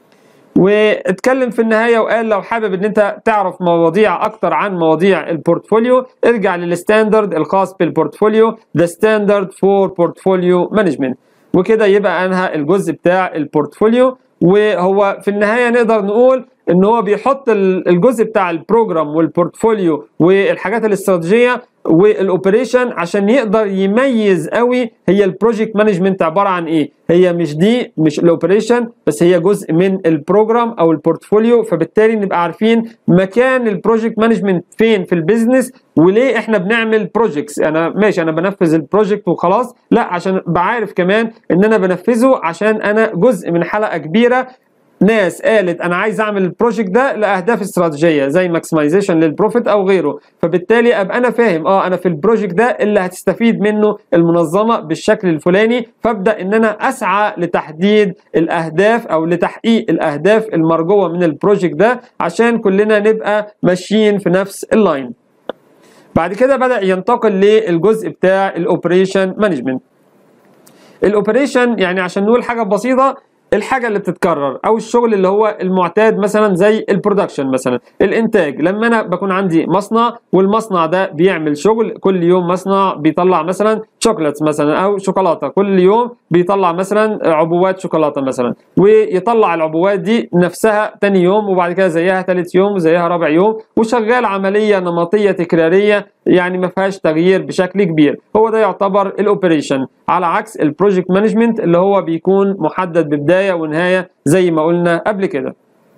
Speaker 1: واتكلم في النهايه وقال لو حابب ان انت تعرف مواضيع اكتر عن مواضيع البورتفوليو ارجع للستاندرد الخاص بالبورتفوليو ذا ستاندرد فور بورتفوليو مانجمنت وكده يبقى انهى الجزء بتاع البورتفوليو وهو في النهايه نقدر نقول ان هو بيحط الجزء بتاع البروجرام والبورتفوليو والحاجات الاستراتيجيه والاوبريشن عشان يقدر يميز قوي هي البروجكت مانجمنت عباره عن ايه هي مش دي مش الاوبريشن بس هي جزء من البروجرام او البورتفوليو فبالتالي نبقى عارفين مكان البروجكت مانجمنت فين في البيزنس وليه احنا بنعمل بروجكتس انا ماشي انا بنفذ البروجكت وخلاص لا عشان بعرف كمان ان انا بنفذه عشان انا جزء من حلقه كبيره ناس قالت انا عايز اعمل البروجكت ده لاهداف استراتيجيه زي ماكسمايزيشن للبروفيت او غيره فبالتالي ابقى انا فاهم اه انا في البروجكت ده اللي هتستفيد منه المنظمه بالشكل الفلاني فابدا ان انا اسعى لتحديد الاهداف او لتحقيق الاهداف المرجوه من البروجكت ده عشان كلنا نبقى ماشيين في نفس اللاين بعد كده بدا ينتقل للجزء بتاع الاوبريشن مانجمنت الاوبريشن يعني عشان نقول حاجه بسيطه الحاجه اللي بتتكرر او الشغل اللي هو المعتاد مثلا زي البرودكشن مثلا الانتاج لما انا بكون عندي مصنع والمصنع ده بيعمل شغل كل يوم مصنع بيطلع مثلا شوكولاتس مثلا او شوكولاته كل يوم بيطلع مثلا عبوات شوكولاته مثلا ويطلع العبوات دي نفسها تاني يوم وبعد كده زيها ثالث يوم وزيها رابع يوم وشغال عمليه نمطيه تكراريه يعني ما فيهاش تغيير بشكل كبير هو ده يعتبر الاوبريشن على عكس البروجكت مانجمنت اللي هو بيكون محدد ببدايه ونهايه زي ما قلنا قبل كده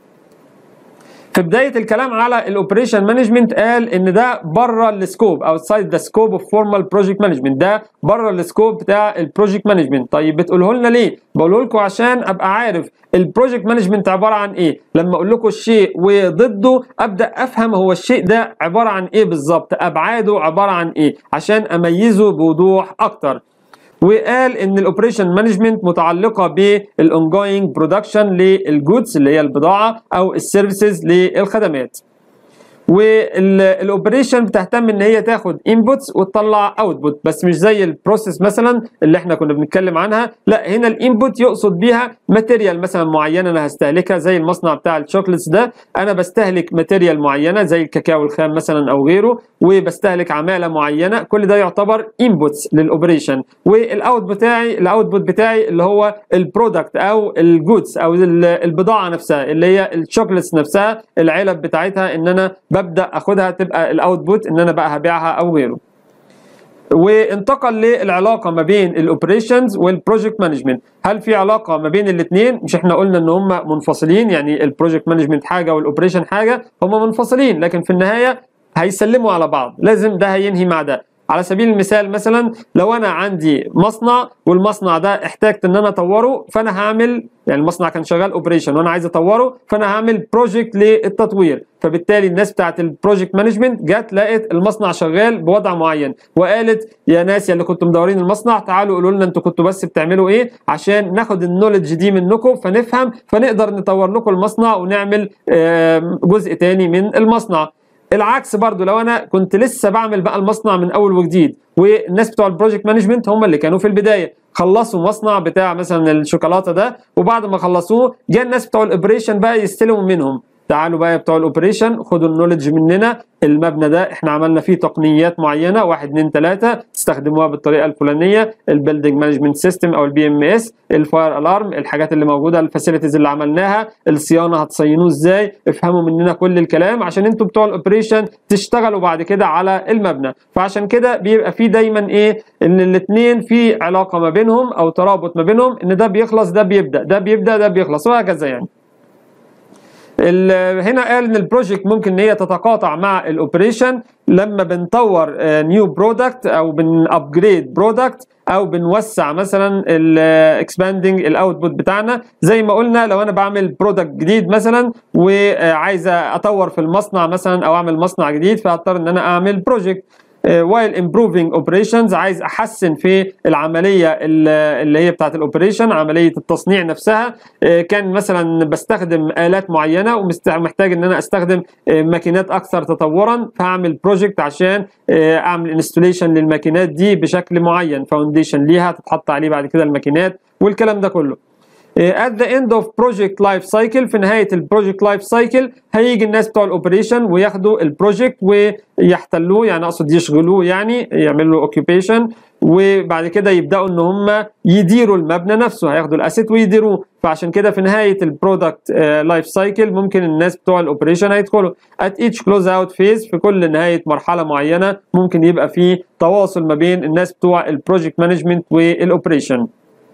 Speaker 1: في بدايه الكلام على الاوبريشن مانجمنت قال ان ده بره السكوب اوتسايد ذا سكوب اوف فورمال بروجكت مانجمنت ده بره السكوب بتاع البروجكت مانجمنت طيب بتقوله لنا ليه بقوله لكم عشان ابقى عارف البروجكت مانجمنت عباره عن ايه لما اقول لكم الشيء وضده ابدا افهم هو الشيء ده عباره عن ايه بالظبط ابعاده عباره عن ايه عشان اميزه بوضوح اكتر وقال ان الاوبريشن مانجمنت متعلقه بالاونجوينج برودكشن للجودز اللي هي البضاعه او السيرفيسز للخدمات والاوبريشن بتهتم ان هي تاخد انبوتس وتطلع اوتبوت بس مش زي البروسيس مثلا اللي احنا كنا بنتكلم عنها لا هنا الانبوت يقصد بيها ماتيريال مثلا معينه انا هستهلكها زي المصنع بتاع الشوكليتس ده انا بستهلك ماتيريال معينه زي الكاكاو الخام مثلا او غيره وبستهلك عماله معينه كل ده يعتبر انبوتس للاوبريشن والاوت بتاعي الاوتبوت بتاعي اللي هو البرودكت او الجودز او البضاعه نفسها اللي هي الشوكليتس نفسها العلب بتاعتها ان انا ببدا اخدها تبقى الاوتبوت ان انا بقى هبيعها او غيره وانتقل للعلاقه ما بين الاوبريشنز والبروجكت مانجمنت هل في علاقه ما بين الاثنين مش احنا قلنا ان هم منفصلين يعني البروجكت مانجمنت حاجه والاوبريشن حاجه هم منفصلين لكن في النهايه هيسلموا على بعض لازم ده هينهي مع ده على سبيل المثال مثلا لو انا عندي مصنع والمصنع ده احتاجت ان انا اطوره فانا هعمل يعني المصنع كان شغال اوبريشن وانا عايز اطوره فانا هعمل بروجكت للتطوير فبالتالي الناس بتاعت البروجكت مانجمنت جت لقت المصنع شغال بوضع معين وقالت يا ناس يا اللي كنتوا مدورين المصنع تعالوا قولوا لنا انتوا كنتوا بس بتعملوا ايه عشان ناخد النولج دي منكم فنفهم فنقدر نطور لكم المصنع ونعمل جزء تاني من المصنع العكس برضو لو انا كنت لسه بعمل بقى المصنع من اول وجديد والناس بتوع البروجكت مانجمنت هم اللي كانوا في البدايه خلصوا مصنع بتاع مثلا الشوكولاته ده وبعد ما خلصوه جاء الناس بتوع الاوبريشن بقى يستلموا منهم تعالوا بقى بتوع الاوبريشن خدوا النولج مننا المبنى ده احنا عملنا فيه تقنيات معينه واحد اتنين تلاته تستخدموها بالطريقه الفلانيه البيلدنج مانجمنت سيستم او البي ام اس الفاير الارم الحاجات اللي موجوده الفاسيلتيز اللي عملناها الصيانه هتصينوه ازاي افهموا مننا كل الكلام عشان انتوا بتوع الاوبريشن تشتغلوا بعد كده على المبنى فعشان كده بيبقى في دايما ايه ان الاثنين في علاقه ما بينهم او ترابط ما بينهم ان ده بيخلص ده بيبدا ده بيبدا ده بيخلص وهكذا يعني هنا قال ان البروجكت ممكن ان هي تتقاطع مع الاوبريشن لما بنطور نيو برودكت او بنابجريد برودكت او بنوسع مثلا الاكسباندنج الاوتبوت بتاعنا زي ما قلنا لو انا بعمل برودكت جديد مثلا وعايز اطور في المصنع مثلا او اعمل مصنع جديد فهضطر ان انا اعمل بروجكت while improving operations عايز احسن في العمليه اللي هي بتاعت الاوبريشن عمليه التصنيع نفسها كان مثلا بستخدم الات معينه ومحتاج ان انا استخدم ماكينات اكثر تطورا فهعمل بروجكت عشان اعمل انستوليشن للماكينات دي بشكل معين فاونديشن ليها تتحط عليه بعد كده الماكينات والكلام ده كله at the end of project life cycle في نهايه البروجكت لايف سايكل هيجي الناس بتوع الاوبريشن وياخدوا البروجكت ويحتلوه يعني اقصد يشغلوه يعني يعملوا اوكيبيشن وبعد كده يبداوا ان هم يديروا المبنى نفسه هياخدوا الاسيت ويديروه فعشان كده في نهايه البرودكت لايف سايكل ممكن الناس بتوع الاوبريشن هيدخلوا at each close out phase في كل نهايه مرحله معينه ممكن يبقى في تواصل ما بين الناس بتوع البروجكت مانجمنت والاوبريشن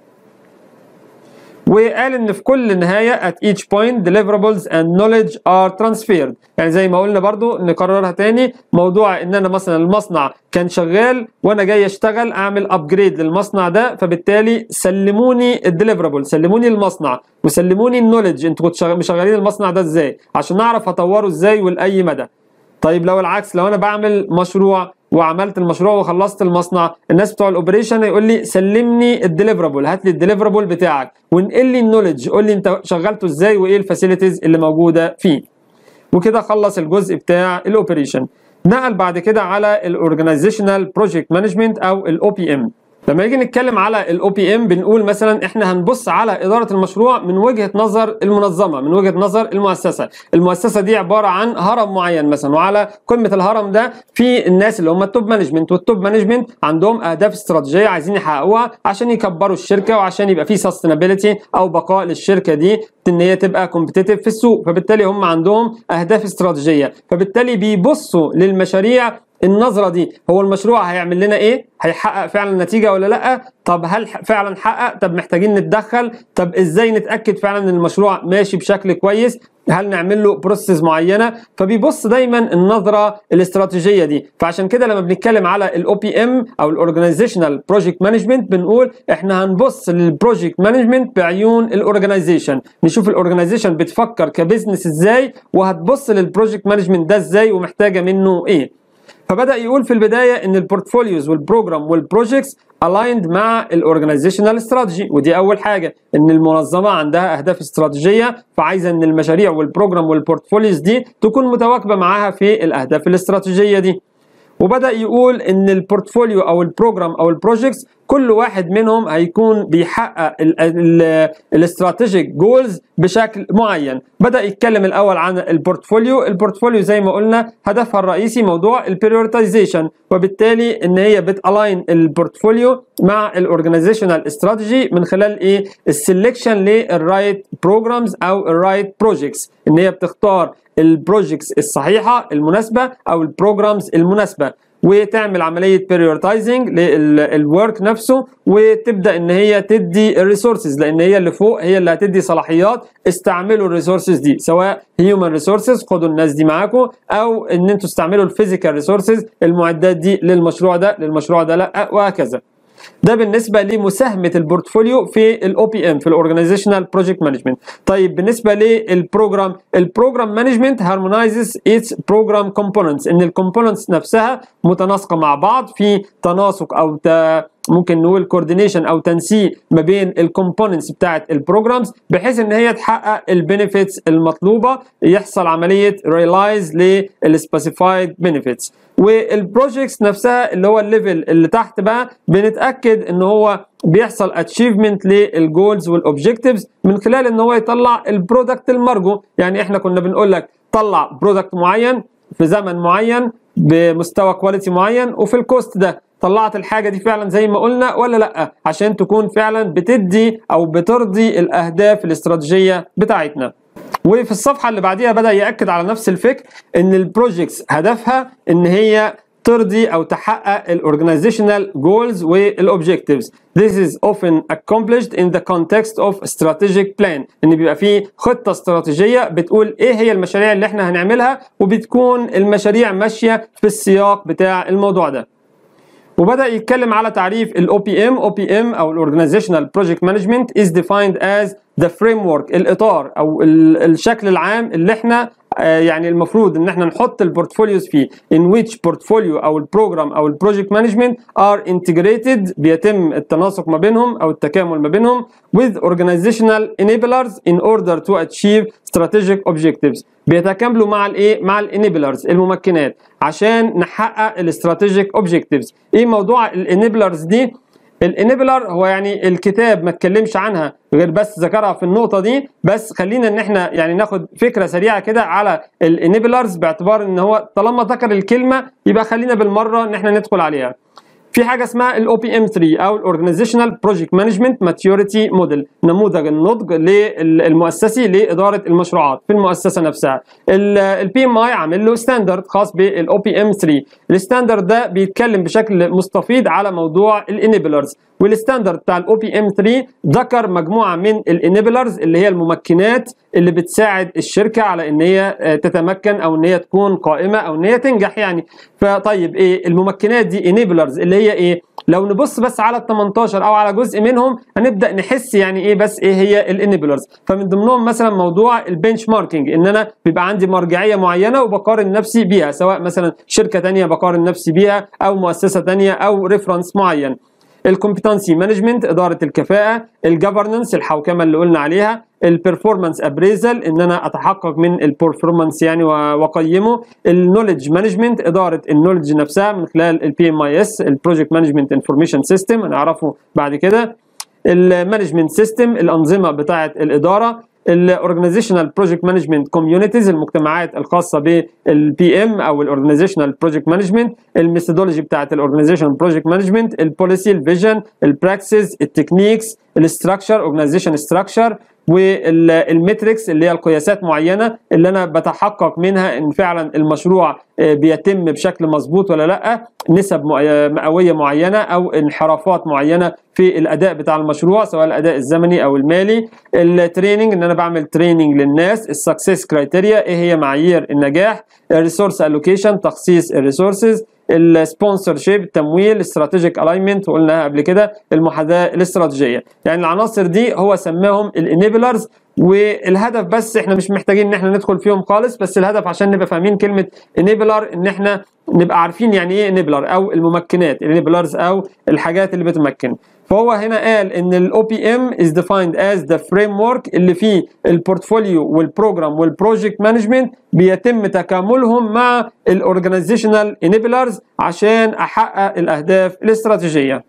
Speaker 1: وقال ان في كل نهايه at each point deliverables and knowledge are transferred يعني زي ما قلنا برضو نكررها تاني موضوع ان انا مثلا المصنع كان شغال وانا جاي اشتغل اعمل ابجريد للمصنع ده فبالتالي سلموني الديليفرابل سلموني المصنع وسلموني النولج انتوا كنتوا مشغلين المصنع ده ازاي عشان اعرف اطوره ازاي ولاي مدى طيب لو العكس لو انا بعمل مشروع وعملت المشروع وخلصت المصنع الناس بتوع الاوبريشن يقول لي سلمني الديليفرابل هات لي الديليفرابل بتاعك وانقل لي النولج قول لي انت شغلته ازاي وايه الفاسيلتيز اللي موجوده فيه وكده خلص الجزء بتاع الاوبريشن نقل بعد كده على الاورجنايزيشنال بروجكت مانجمنت او الاو بي ام لما نيجي نتكلم على الاو بي ام بنقول مثلا احنا هنبص على اداره المشروع من وجهه نظر المنظمه من وجهه نظر المؤسسه المؤسسه دي عباره عن هرم معين مثلا وعلى قمه الهرم ده في الناس اللي هم التوب مانجمنت والتوب مانجمنت عندهم اهداف استراتيجيه عايزين يحققوها عشان يكبروا الشركه وعشان يبقى في سستينابيلتي او بقاء للشركه دي ان هي تبقى كومبتيتيف في السوق فبالتالي هم عندهم اهداف استراتيجيه فبالتالي بيبصوا للمشاريع النظرة دي هو المشروع هيعمل لنا ايه هيحقق فعلا نتيجة ولا لا طب هل فعلا حقق طب محتاجين نتدخل طب ازاي نتأكد فعلا ان المشروع ماشي بشكل كويس هل نعمل له بروسيس معينه فبيبص دايما النظره الاستراتيجيه دي فعشان كده لما بنتكلم على الاو بي ام او الاورجنايزيشنال بروجكت مانجمنت بنقول احنا هنبص للبروجكت مانجمنت بعيون الاورجنايزيشن نشوف الاورجنايزيشن بتفكر كبزنس ازاي وهتبص للبروجكت مانجمنت ده ازاي ومحتاجه منه ايه فبدا يقول في البدايه ان البورتفوليوز والبروجرام والبروجكتس الايند مع الاورجنايزيشنال استراتيجي ودي اول حاجه ان المنظمه عندها اهداف استراتيجيه فعايزه ان المشاريع والبروجرام والبورتفوليوز دي تكون متواكبه معاها في الاهداف الاستراتيجيه دي وبدا يقول ان البورتفوليو او البروجرام او البروجكتس كل واحد منهم هيكون بيحقق الاستراتيجيك جولز بشكل معين بدا يتكلم الاول عن البورتفوليو البورتفوليو زي ما قلنا هدفها الرئيسي موضوع البريورتايزيشن وبالتالي ان هي بتالاين البورتفوليو مع الاورجنايزيشنال استراتيجي من خلال ايه السلكشن للرايت بروجرامز او الرايت بروجكتس ان هي بتختار البروجكتس الصحيحه المناسبه او البروجرامز المناسبه وتعمل عمليه بريورتايزنج للورك نفسه وتبدا ان هي تدي الريسورسز لان هي اللي فوق هي اللي هتدي صلاحيات استعملوا الريسورسز دي سواء هيومن ريسورسز خدوا الناس دي معاكم او ان انتوا استعملوا الفيزيكال ريسورسز المعدات دي للمشروع ده للمشروع ده لا وهكذا ده بالنسبه لمساهمه البورتفوليو في الاو بي ام في الاورجنايزيشنال بروجكت مانجمنت طيب بالنسبه للبروجرام البروجرام مانجمنت هارمونايزز اتس بروجرام كومبوننتس ان الكومبوننتس نفسها متناسقه مع بعض في تناسق او ت... ممكن نقول كوردينيشن او تنسيق ما بين الكومبوننتس بتاعت البروجرامز بحيث ان هي تحقق البينيفيتس المطلوبه يحصل عمليه ريلايز للسبيسيفايد بينيفيتس والبروجكتس نفسها اللي هو الليفل اللي تحت بقى بنتاكد ان هو بيحصل اتشيفمنت للجولز والاوبجكتيفز من خلال ان هو يطلع البرودكت المرجو يعني احنا كنا بنقول لك طلع برودكت معين في زمن معين بمستوى كواليتي معين وفي الكوست ده طلعت الحاجة دي فعلا زي ما قلنا ولا لا عشان تكون فعلا بتدي او بترضي الاهداف الاستراتيجية بتاعتنا وفي الصفحة اللي بعديها بدأ يأكد على نفس الفكر ان البروجيكتس هدفها ان هي ترضي او تحقق الاورجنايزيشنال جولز والاوبجكتيفز This is often accomplished in the context of strategic plan ان بيبقى في خطه استراتيجيه بتقول ايه هي المشاريع اللي احنا هنعملها وبتكون المشاريع ماشيه في السياق بتاع الموضوع ده وبدا يتكلم على تعريف الاو بي ام او بي ام او الاورجنايزيشنال بروجكت مانجمنت از defined as the framework الاطار او الشكل العام اللي احنا يعني المفروض ان احنا نحط البورتفوليوز فيه in which portfolio او البروجرام او البروجكت مانجمنت are integrated بيتم التناسق ما بينهم او التكامل ما بينهم with organizational enablers in order to achieve strategic objectives بيتكاملوا مع الايه مع الانيبلرز الممكنات عشان نحقق الاستراتيجيك اوبجكتيفز ايه موضوع الانيبلرز دي الانيبلر هو يعني الكتاب ما اتكلمش عنها غير بس ذكرها في النقطه دي بس خلينا ان احنا يعني ناخد فكره سريعه كده على الانيبلرز باعتبار ان هو طالما ذكر الكلمه يبقى خلينا بالمره ان احنا ندخل عليها في حاجه اسمها الاو بي ام 3 او الاورجنايزيشنال بروجكت مانجمنت ماتيوريتي موديل نموذج النضج للمؤسسي لاداره المشروعات في المؤسسه نفسها البي ام اي عامل له ستاندرد خاص بالاو بي ام 3 الستاندرد ده بيتكلم بشكل مستفيض على موضوع الانيبلرز والستاندرد بتاع الاو بي ام 3 ذكر مجموعه من الانيبلرز اللي هي الممكنات اللي بتساعد الشركه على ان هي تتمكن او ان هي تكون قائمه او ان هي تنجح يعني فطيب ايه الممكنات دي انيبلرز اللي هي ايه لو نبص بس على ال 18 او على جزء منهم هنبدا نحس يعني ايه بس ايه هي الانيبلرز فمن ضمنهم مثلا موضوع البنش ماركينج ان انا بيبقى عندي مرجعيه معينه وبقارن نفسي بيها سواء مثلا شركه ثانيه بقارن نفسي بيها او مؤسسه ثانيه او ريفرنس معين الكومبتنسي مانجمنت اداره الكفاءه الجفرنس الحوكمه اللي قلنا عليها البرفورمانس ابريزل ان انا اتحقق من البرفورمانس يعني واقيمه النولج مانجمنت اداره النولج نفسها من خلال البي ام اي اس البروجكت مانجمنت انفورميشن سيستم هنعرفه بعد كده المانجمنت سيستم الانظمه بتاعه الاداره الاورجنايزيشنال بروجكت مانجمنت كوميونيتيز المجتمعات الخاصه بالبي ام او الاورجنايزيشنال بروجكت مانجمنت الميثودولوجي بتاعه الاورجنايزيشنال بروجكت مانجمنت البوليسي الفيجن البراكسس التكنيكس الاستراكشر اورجنايزيشن ستراكشر والمتركس اللي هي القياسات معينه اللي انا بتحقق منها ان فعلا المشروع بيتم بشكل مظبوط ولا لا نسب مئويه معينه او انحرافات معينه في الاداء بتاع المشروع سواء الاداء الزمني او المالي التريننج ان انا بعمل تريننج للناس السكسس كرايتيريا ايه هي معايير النجاح الريسورس الوكيشن تخصيص الريسورسز السبونسر شيب التمويل الاستراتيجيك الاينمنت وقلناها قبل كده المحاذاه الاستراتيجيه يعني العناصر دي هو سماهم الانيبلرز والهدف بس احنا مش محتاجين ان احنا ندخل فيهم خالص بس الهدف عشان نبقى فاهمين كلمه انيبلر ان احنا نبقى عارفين يعني ايه انيبلر او الممكنات الانيبلرز او الحاجات اللي بتمكن فهو هنا قال ان الاو بي ام از ديفايند از ذا فريم ورك اللي فيه البورتفوليو والبروجرام والبروجكت مانجمنت بيتم تكاملهم مع الاورجنايزيشنال انيبلرز عشان احقق الاهداف الاستراتيجيه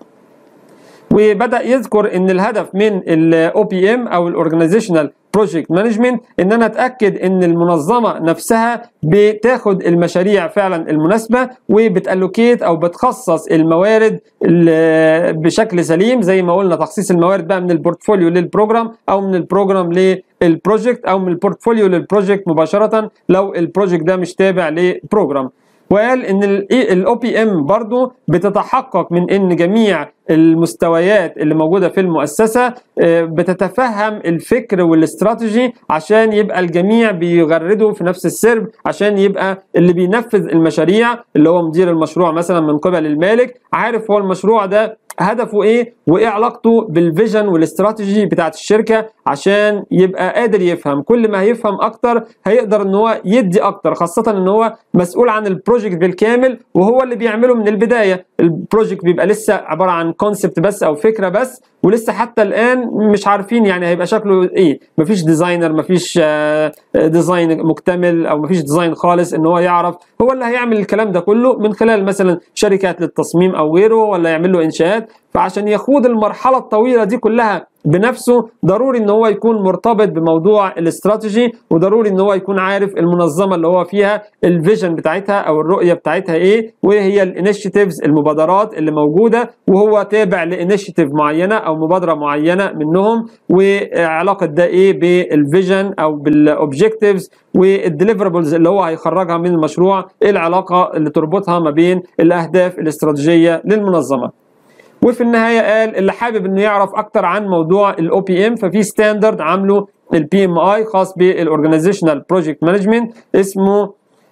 Speaker 1: وبدا يذكر ان الهدف من الاو بي ام او الاورجنايزيشنال بروجكت مانجمنت ان انا اتاكد ان المنظمه نفسها بتاخد المشاريع فعلا المناسبه وبتالوكيت او بتخصص الموارد بشكل سليم زي ما قلنا تخصيص الموارد بقى من البورتفوليو للبروجرام او من البروجرام للبروجكت او من البورتفوليو للبروجكت مباشره لو البروجكت ده مش تابع لبروجرام وقال ان الاو بي ام برضو بتتحقق من ان جميع المستويات اللي موجوده في المؤسسه بتتفهم الفكر والاستراتيجي عشان يبقى الجميع بيغردوا في نفس السرب عشان يبقى اللي بينفذ المشاريع اللي هو مدير المشروع مثلا من قبل المالك عارف هو المشروع ده هدفه ايه وايه علاقته بالفيجن والاستراتيجي بتاعت الشركه عشان يبقى قادر يفهم كل ما هيفهم اكتر هيقدر ان هو يدي اكتر خاصه ان هو مسؤول عن البروجكت بالكامل وهو اللي بيعمله من البدايه البروجكت بيبقى لسه عباره عن كونسبت بس او فكره بس ولسه حتى الان مش عارفين يعني هيبقى شكله ايه مفيش ديزاينر مفيش ديزاين مكتمل او مفيش ديزاين خالص ان هو يعرف هو اللي هيعمل الكلام ده كله من خلال مثلا شركات للتصميم او غيره ولا يعمل له انشاءات ديت فعشان يخوض المرحله الطويله دي كلها بنفسه ضروري ان هو يكون مرتبط بموضوع الاستراتيجي وضروري ان هو يكون عارف المنظمه اللي هو فيها الفيجن بتاعتها او الرؤيه بتاعتها ايه وايه هي الانيشيتيفز المبادرات اللي موجوده وهو تابع لانيشيتيف معينه او مبادره معينه منهم وعلاقه ده ايه بالفيجن او بالاوبجكتيفز والديليفربلز اللي هو هيخرجها من المشروع ايه العلاقه اللي تربطها ما بين الاهداف الاستراتيجيه للمنظمه وفي النهايه قال اللي حابب انه يعرف اكتر عن موضوع الاو بي ام ففي ستاندرد عامله البي ام اي خاص بالاورجنايزيشنال بروجكت مانجمنت اسمه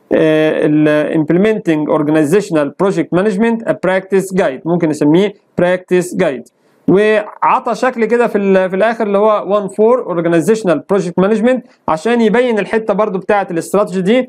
Speaker 1: الامبلمنتنج اورجنايزيشنال بروجكت مانجمنت ا براكتس جايد ممكن نسميه براكتس جايد وعطى شكل كده في في الاخر اللي هو 1 4 اورجنايزيشنال بروجكت مانجمنت عشان يبين الحته برضو بتاعه الاستراتيجي دي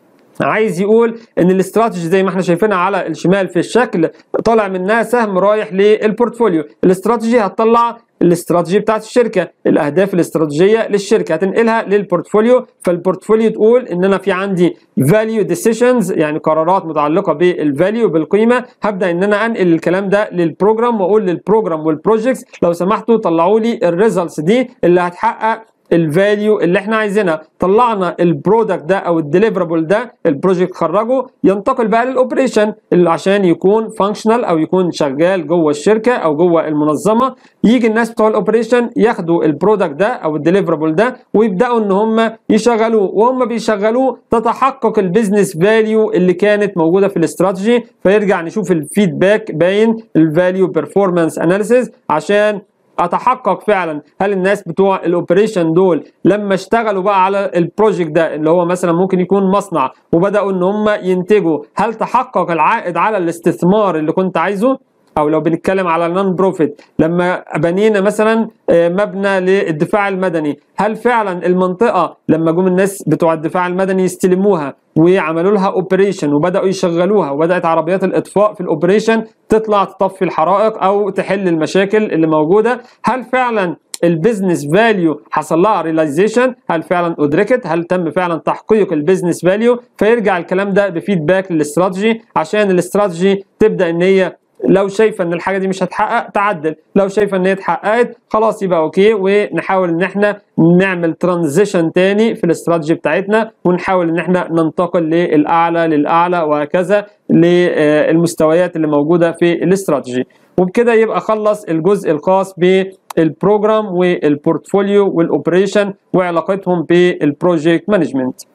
Speaker 1: عايز يقول ان الاستراتيجي زي ما احنا شايفينها على الشمال في الشكل طالع منها سهم رايح للبورتفوليو الاستراتيجي هتطلع الاستراتيجي بتاعت الشركه الاهداف الاستراتيجيه للشركه هتنقلها للبورتفوليو فالبورتفوليو تقول ان انا في عندي فاليو ديسيشنز يعني قرارات متعلقه بالفاليو بالقيمه هبدا ان انا انقل الكلام ده للبروجرام واقول للبروجرام والبروجكتس لو سمحتوا طلعوا لي الريزلتس دي اللي هتحقق الفاليو اللي احنا عايزينها طلعنا البرودكت ده او الديليفرابل ده البروجكت خرجه ينتقل بقى للاوبريشن اللي عشان يكون فانكشنال او يكون شغال جوه الشركه او جوه المنظمه يجي الناس بتوع الاوبريشن ياخدوا البرودكت ده او الديليفرابل ده ويبداوا ان هم يشغلوه وهم بيشغلوه تتحقق البيزنس فاليو اللي كانت موجوده في الاستراتيجي فيرجع نشوف الفيدباك باين الفاليو بيرفورمانس اناليسيز عشان اتحقق فعلا هل الناس بتوع الاوبريشن دول لما اشتغلوا بقى على البروجكت ده اللي هو مثلا ممكن يكون مصنع وبداوا ان هم ينتجوا هل تحقق العائد على الاستثمار اللي كنت عايزه او لو بنتكلم على نون بروفيت لما بنينا مثلا مبنى للدفاع المدني هل فعلا المنطقه لما جم الناس بتوع الدفاع المدني يستلموها وعملوا لها اوبريشن وبداوا يشغلوها وبدات عربيات الاطفاء في الاوبريشن تطلع تطفي الحرائق او تحل المشاكل اللي موجوده هل فعلا البيزنس فاليو حصل لها ريلايزيشن هل فعلا ادركت هل تم فعلا تحقيق البيزنس فاليو فيرجع الكلام ده بفيدباك للاستراتيجي عشان الاستراتيجي تبدا ان هي لو شايفه ان الحاجه دي مش هتحقق تعدل لو شايفه ان هي اتحققت خلاص يبقى اوكي ونحاول ان احنا نعمل ترانزيشن تاني في الاستراتيجي بتاعتنا ونحاول ان احنا ننتقل للاعلى للاعلى وهكذا للمستويات اللي موجوده في الاستراتيجي وبكده يبقى خلص الجزء الخاص بالبروجرام والبورتفوليو والاوبريشن وعلاقتهم بالبروجكت مانجمنت